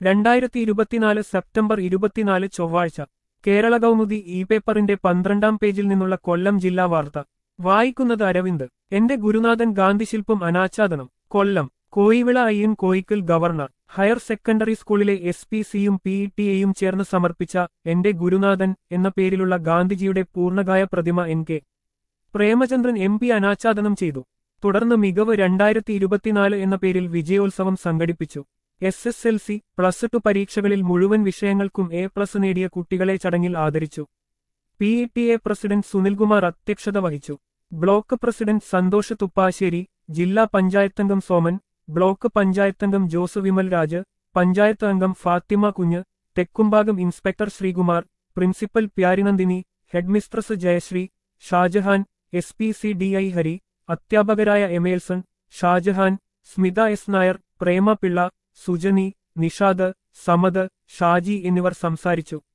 രണ്ടായിരത്തി ഇരുപത്തിനാല് സെപ്റ്റംബർ ഇരുപത്തിനാല് ചൊവ്വാഴ്ച കേരള കൗമുദി ഇ പേപ്പറിന്റെ പന്ത്രണ്ടാം പേജിൽ നിന്നുള്ള കൊല്ലം ജില്ലാ വാർത്ത വായിക്കുന്നത് അരവിന്ദ് എന്റെ ഗുരുനാഥൻ ഗാന്ധിശില്പം അനാച്ഛാദനം Kollam Koivila Ayyan Koyikkal governor higher secondary സ്കൂളിലെ എസ് പി സിയും പി ഇ ടി എയും ചേർന്ന് സമർപ്പിച്ച എന്റെ ഗുരുനാഥൻ എന്ന പേരിലുള്ള ഗാന്ധിജിയുടെ പൂർണ്ണകായ പ്രതിമ N K Premachandran M P അനാച്ഛാദനം ചെയ്തു തുടർന്ന് മികവ് രണ്ടായിരത്തി ഇരുപത്തിനാല് എന്ന പേരിൽ വിജയോത്സവം സംഘടിപ്പിച്ചു S S L C plus two പരീക്ഷകളിൽ മുഴുവൻ വിഷയങ്ങൾക്കും എ പ്ലസ് നേടിയ കുട്ടികളെ ചടങ്ങിൽ ആദരിച്ചു P E T A president Sunilkumar അധ്യക്ഷത വഹിച്ചു ബ്ലോക്ക് പ്രസിഡന്റ് സന്തോഷ് തുപ്പാശ്ശേരി ജില്ലാ പഞ്ചായത്തംഗം സോമൻ ബ്ലോക്ക് പഞ്ചായത്തംഗം ജോസ് വിമൽ രാജ് പഞ്ചായത്ത് അംഗം Fathima Kunju Thekkumbhagam inspector Sreekumar principal Pyarinandini headmistress Jayasree Shajahan S P C D I Hari അധ്യാപകരായ എമേൽസൺ ഷാജഹാൻ സ്മിത എസ് നായർ പ്രേമ പിള്ള സുജനി നിഷാദ് സമദ് ഷാജി എന്നിവർ സംസാരിച്ചു